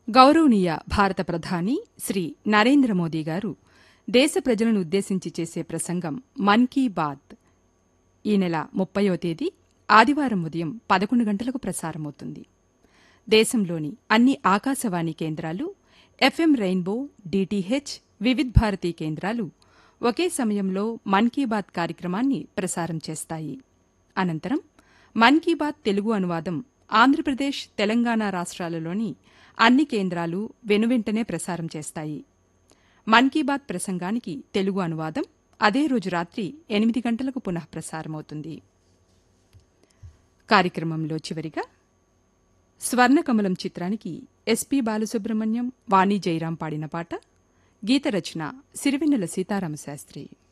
గౌరవనీయ భారత ప్రధాని శ్రీ నరేంద్ర మోదీ గారు దేశ ప్రజలను ఉద్దేశించి చేసే ప్రసంగం మన్ కీ బాత్ ఈ నెల ముప్పయో తేదీ ఆదివారం ఉదయం పదకొండు గంటలకు ప్రసారమవుతుంది దేశంలోని అన్ని ఆకాశవాణి కేంద్రాలు FM rainbow DTH Vividh Bharati కేంద్రాలు ఒకే సమయంలో మన్ కీ బాత్ కార్యక్రమాన్ని ప్రసారం చేస్తాయి అనంతరం మన్ కీ బాత్ తెలుగు అనువాదం ఆంధ్రప్రదేశ్ తెలంగాణ రాష్ట్రాలలోని అన్ని కేంద్రాలు వెనువెంటనే ప్రసారం చేస్తాయి మన్ కీ బాత్ ప్రసంగానికి తెలుగు అనువాదం అదే రోజు రాత్రి ఎనిమిది గంటలకు పునః ప్రసారమవుతుంది కార్యక్రమంలో చివరిగా స్వర్ణకమలం చిత్రానికి ఎస్పి బాలసుబ్రహ్మణ్యం వాణి జయరాం పాడిన పాట గీత రచన సిరివెన్నెల సీతారామశాస్త్రి